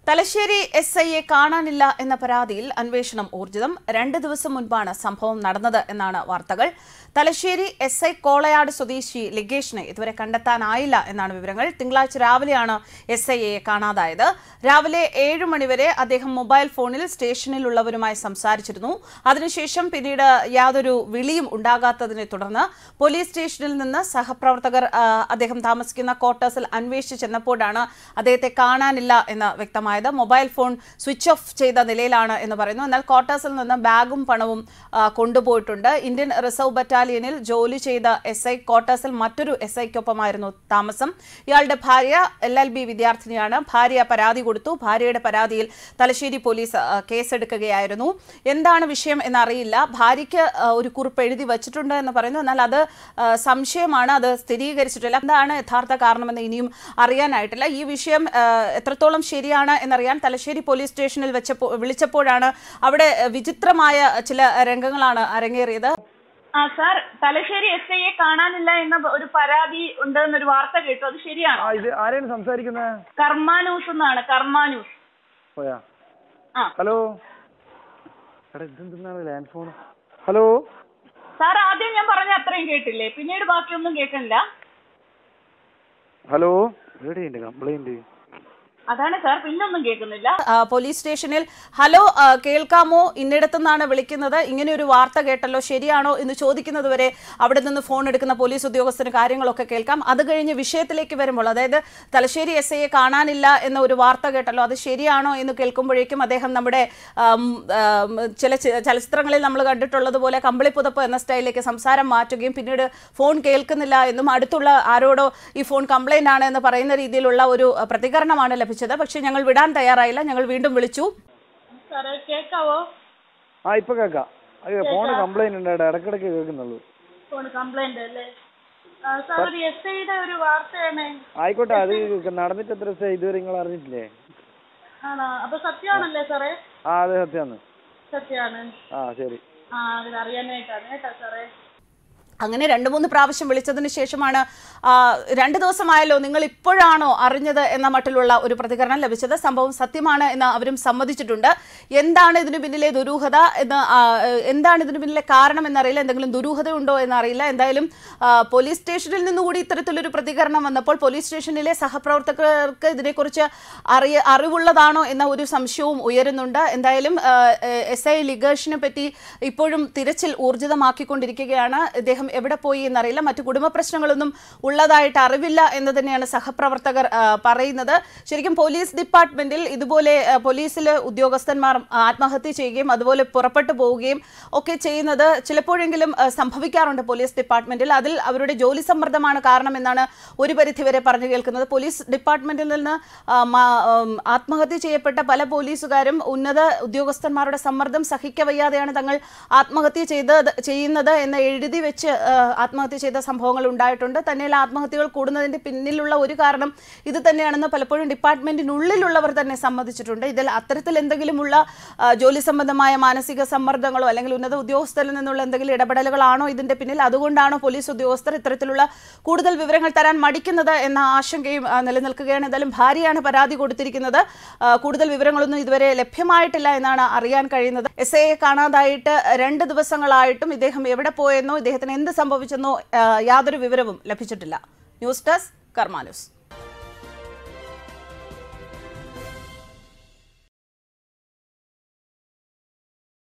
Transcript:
Thalassery S ഐയെ കാണാനില്ല എന്ന പരാതിയിൽ അന്വേഷണം ഊർജിതം രണ്ട് ദിവസം മുൻപാണ് സംഭവം നടന്നത് എന്നാണ് വാർത്തകൾ തലശ്ശേരി എസ് ഐ കോളയാട് സ്വദേശി ലിഗേഷിനെ ഇതുവരെ കണ്ടെത്താനായില്ല എന്നാണ് വിവരങ്ങൾ തിങ്കളാഴ്ച രാവിലെയാണ് എസ് ഐയെ കാണാതായത് രാവിലെ ഏഴ് മണിവരെ അദ്ദേഹം മൊബൈൽ ഫോണിൽ സ്റ്റേഷനിലുള്ളവരുമായി സംസാരിച്ചിരുന്നു അതിനുശേഷം പിന്നീട് യാതൊരു വിളിയും ഉണ്ടാകാത്തതിനെ തുടർന്ന് പോലീസ് സ്റ്റേഷനിൽ നിന്ന് സഹപ്രവർത്തകർ ആ, അദ്ദേഹം താമസിക്കുന്ന ക്വാർട്ടേഴ്സിൽ അന്വേഷിച്ച് ചെന്നപ്പോഴാണ് അദ്ദേഹത്തെ കാണാനില്ല എന്ന് വ്യക്തമായത് മൊബൈൽ ഫോൺ സ്വിച്ച് ഓഫ് ചെയ്ത നിലയിലാണ് എന്ന് പറയുന്നു എന്നാൽ ക്വാർട്ടേഴ്സിൽ നിന്ന് ബാഗും പണവും ആ, കൊണ്ടുപോയിട്ടുണ്ട് ഇന്ത്യൻ റിസർവ് ബറ്റാലിയനിൽ ജോലി ചെയ്ത എസ് ഐ ക്വാർട്ടേഴ്സിൽ മറ്റൊരു എസ് ഐക്കൊപ്പമായിരുന്നു താമസം ഇയാളുടെ ഭാര്യ എൽ എൽ ബി വിദ്യാർത്ഥിനിയാണ് ഭാര്യ പരാതി കൊടുത്തു ഭാര്യയുടെ പരാതിയിൽ തലശ്ശേരി പോലീസ് ആ, കേസെടുക്കുകയായിരുന്നു എന്താണ് വിഷയം എന്നറിയില്ല ഭാര്യയ്ക്ക് ആ, ഒരു കുറിപ്പ് എഴുതി വച്ചിട്ടുണ്ട് എന്ന് പറയുന്നു എന്നാൽ അത് ആ, സംശയമാണ് അത് സ്ഥിരീകരിച്ചിട്ടില്ല എന്താണ് യഥാർത്ഥ കാരണമെന്ന് ഇനിയും അറിയാനായിട്ടില്ല ഈ വിഷയം ആ, എത്രത്തോളം ശരിയാണ് എന്നറിയാൻ തലശ്ശേരി പോലീസ് സ്റ്റേഷനിൽ വെച്ചപ്പോൾ വിളിച്ചപ്പോഴാണ് അവിടെ ആ, വിചിത്രമായ ചില രംഗങ്ങളാണ് അരങ്ങേറിയത് ആ സാർ തലശ്ശേരി എസ് ഐയെ കാണാനില്ല എന്ന ഒരു പരാതി ഉണ്ടെന്നൊരു വാർത്ത കേട്ടു അത് ശരിയാണോ ആ ഇത് ആരെയാണ് സംസാരിക്കുന്നത് കർമ്മ ന്യൂസ് എന്നാണ് കർമ്മ ന്യൂസ് പോയാ ആ ഹലോ എടാ ഇതെന്താണ് ലാൻഡ് ഫോൺ ഹലോ സാർ ആദ്യം ഞാൻ പറഞ്ഞ അത്രയും കേട്ടില്ലേ പിന്നീട് ബാക്കിയൊന്നും കേൾക്കണില്ല ഹലോ എവിടെയുണ്ട് കംപ്ലൈന്റ് അതാണ് സാർ പിന്നൊന്നും കേൾക്കുന്നില്ല ആ, പോലീസ് സ്റ്റേഷനിൽ ഹലോ ആ, കേൾക്കാമോ ഇന്നിടത്തുനിന്നാണ് വിളിക്കുന്നത് ഇങ്ങനെ ഒരു വാർത്ത കേട്ടല്ലോ ശരിയാണോ എന്ന് ചോദിക്കുന്നത് വരെ അവിടെ നിന്ന് ഫോൺ എടുക്കുന്ന പോലീസ് ഉദ്യോഗസ്ഥന് കാര്യങ്ങളൊക്കെ കേൾക്കാം അത് കഴിഞ്ഞ് വിഷയത്തിലേക്ക് വരുമ്പോൾ അതായത് തലശ്ശേരി എസ് ഐയെ കാണാനില്ല എന്ന ഒരു വാർത്ത കേട്ടല്ലോ അത് ശരിയാണോ എന്ന് കേൾക്കുമ്പോഴേക്കും അദ്ദേഹം നമ്മുടെ ആം, ആം, ചില ചി- ചലച്ചിത്രങ്ങളിൽ നമ്മൾ കണ്ടിട്ടുള്ളതുപോലെ കമ്പിളിപ്പുതപ്പ് എന്ന സ്റ്റൈലിലേക്ക് സംസാരം മാറ്റുകയും പിന്നീട് ഫോൺ കേൾക്കുന്നില്ല എന്നും അടുത്തുള്ള ആരോടോ ഈ ഫോൺ കംപ്ലൈന്റ് ആണ് എന്ന് പറയുന്ന രീതിയിലുള്ള ഒരു അഹ്, പ്രതികരണമാണ് ലഭിച്ചത് പക്ഷേ ഞങ്ങൾ വിടാൻ തയ്യാറായില്ല ഞങ്ങൾ വീണ്ടും വിളിച്ചു സാറേ കേൾക്കാവോ ആ ഇപ്പൊ കേക്കാം അയ്യോ ഫോണ് കംപ്ലൈന്റ് ഉണ്ട് ഏട്ടാ ഇടക്കിടക്ക് കേൾക്കുന്നുള്ളൂ ഫോൺ കംപ്ലൈന്റ് അല്ലേ ആ, സാർ ഒരു എസ് ഐയുടെ ഒരു വാർത്തയാണ് ആയിക്കോട്ടെ അത് നടന്നിട്ട് എത്ര ദിവസം ഇതുവരെ നിങ്ങൾ അറിഞ്ഞിട്ടില്ലേ ആണോ അപ്പൊ സത്യമാണല്ലേ സാറേ ആ അതെ സത്യമാണ് സത്യമാണ് ആ ശരി ആ അത് അറിയാനായിട്ടാണ് കേട്ടോ സാറേ അങ്ങനെ രണ്ട് മൂന്ന് പ്രാവശ്യം വിളിച്ചതിന് ശേഷമാണ് ആ, രണ്ട് ദിവസമായല്ലോ നിങ്ങൾ ഇപ്പോഴാണോ അറിഞ്ഞത് എന്ന മട്ടിലുള്ള ഒരു പ്രതികരണം ലഭിച്ചത് സംഭവം സത്യമാണ് എന്ന് അവരും സമ്മതിച്ചിട്ടുണ്ട് എന്താണ് ഇതിന് പിന്നിലെ ദുരൂഹത എന്ന് ആ, എന്താണ് ഇതിന് പിന്നിലെ കാരണം എന്നറിയില്ല എന്തെങ്കിലും ദുരൂഹത ഉണ്ടോ എന്നറിയില്ല എന്തായാലും ആ, പോലീസ് സ്റ്റേഷനിൽ നിന്നുകൂടി ഇത്തരത്തിലൊരു പ്രതികരണം വന്നപ്പോൾ പോലീസ് സ്റ്റേഷനിലെ സഹപ്രവർത്തകർക്ക് ഇതിനെക്കുറിച്ച് അറിയ അറിവുള്ളതാണോ എന്ന ഒരു സംശയവും ഉയരുന്നുണ്ട് എന്തായാലും എസ് ഐ ലിഗേഷിനെ പറ്റി ഇപ്പോഴും തിരച്ചിൽ ഊർജിതമാക്കിക്കൊണ്ടിരിക്കുകയാണ് ഇദ്ദേഹം എവിടെ പോയി എന്നറിയില്ല മറ്റു കുടുംബ പ്രശ്നങ്ങളൊന്നും ഉള്ളതായിട്ട് അറിവില്ല എന്ന് തന്നെയാണ് സഹപ്രവർത്തകർ ആ, പറയുന്നത് ശരിക്കും പോലീസ് ഡിപ്പാർട്ട്മെന്റിൽ ഇതുപോലെ ആ, പോലീസിലെ ഉദ്യോഗസ്ഥന്മാർ ആത്മഹത്യ ചെയ്യുകയും അതുപോലെ പുറപ്പെട്ടു പോവുകയും ഒക്കെ ചെയ്യുന്നത് ചിലപ്പോഴെങ്കിലും ആ, സംഭവിക്കാറുണ്ട് പോലീസ് ഡിപ്പാർട്ട്മെന്റിൽ അതിൽ അവരുടെ ജോലി സമ്മർദ്ദമാണ് കാരണമെന്നാണ് ഒരു പരിധിവരെ പറഞ്ഞു കേൾക്കുന്നത് പോലീസ് ഡിപ്പാർട്ട്മെന്റിൽ നിന്ന് ആ, മാ- ഉം, ആത്മഹത്യ ചെയ്യപ്പെട്ട പല പോലീസുകാരും ഉന്നത ഉദ്യോഗസ്ഥന്മാരുടെ സമ്മർദ്ദം സഹിക്കവയ്യാതെയാണ് തങ്ങൾ ആത്മഹത്യ ചെയ്ത് ചെയ്യുന്നത് എന്ന് എഴുതി വെച്ച് ആ, ആത്മഹത്യ ചെയ്ത സംഭവങ്ങൾ ഉണ്ടായിട്ടുണ്ട് തന്നെയല്ല ആത്മഹത്യകൾ കൂടുന്നതിന്റെ പിന്നിലുള്ള ഒരു കാരണം ഇത് തന്നെയാണെന്ന് പലപ്പോഴും ഡിപ്പാർട്ട്മെന്റിനുള്ളിലുള്ളവർ തന്നെ സമ്മതിച്ചിട്ടുണ്ട് ഇതിൽ അത്തരത്തിൽ എന്തെങ്കിലുമുള്ള ആ, ജോലി സംബന്ധമായ മാനസിക സമ്മർദ്ദങ്ങളോ അല്ലെങ്കിൽ ഉന്നത ഉദ്യോഗസ്ഥരിൽ നിന്നുള്ള എന്തെങ്കിലും ഇടപെടലുകളാണോ ഇതിന്റെ പിന്നിൽ അതുകൊണ്ടാണോ പോലീസ് ഉദ്യോഗസ്ഥർ ഇത്തരത്തിലുള്ള കൂടുതൽ വിവരങ്ങൾ തരാൻ മടിക്കുന്നത് എന്ന ആശങ്കയും ആ, നിലനിൽക്കുകയാണ് എന്തായാലും ഭാര്യയാണ് പരാതി കൊടുത്തിരിക്കുന്നത് ആ, കൂടുതൽ വിവരങ്ങളൊന്നും ഇതുവരെ ലഭ്യമായിട്ടില്ല എന്നാണ് അറിയാൻ കഴിയുന്നത് എസ് ഐയെ കാണാതായിട്ട് രണ്ട് ദിവസങ്ങളായിട്ടും ഇദ്ദേഹം എവിടെ പോയെന്നോ ഇദ്ദേഹത്തിന് എന്ത് സംഭവിച്ചെന്നോ ആ, യാതൊരു വിവരവും ലഭിച്ചിട്ടില്ല ന്യൂസ് ഡെസ്ക് കർമാ ന്യൂസ്